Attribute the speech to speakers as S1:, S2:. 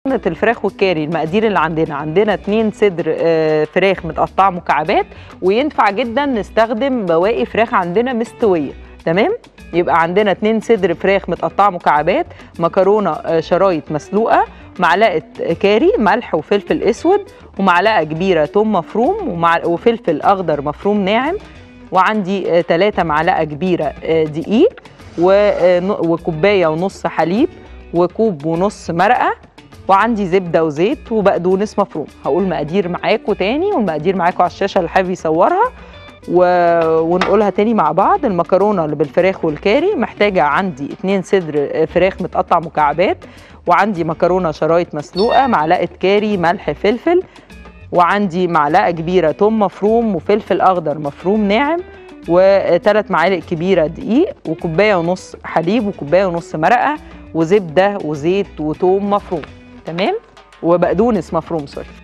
S1: الفراخ والكاري المقادير اللي عندنا عندنا اتنين صدر آه، فراخ متقطعه مكعبات وينفع جدا نستخدم بواقي فراخ عندنا مستويه تمام يبقى عندنا اتنين صدر فراخ متقطعه مكعبات مكرونه آه، شرايط مسلوقه معلقه كاري ملح وفلفل اسود ومعلقه كبيره توم مفروم ومع وفلفل اخضر مفروم ناعم وعندي 3 معلقه كبيره آه، دقيق ون- وكوبايه ونص حليب وكوب ونص مرقه وعندي زبده وزيت وبقدونس مفروم هقول مقادير معاكم تاني والمقادير معاكم على الشاشه اللي حابب يصورها و... ونقولها تاني مع بعض المكرونه اللي بالفراخ والكاري محتاجه عندي اتنين صدر فراخ متقطع مكعبات وعندي مكرونه شرايط مسلوقه معلقه كاري ملح فلفل وعندي معلقه كبيره توم مفروم وفلفل اخضر مفروم ناعم وثلاث معالق كبيره دقيق وكوبايه ونص حليب وكوبايه ونص مرقه وزبده وزيت وتوم مفروم تمام وبقدونس مفروم سوري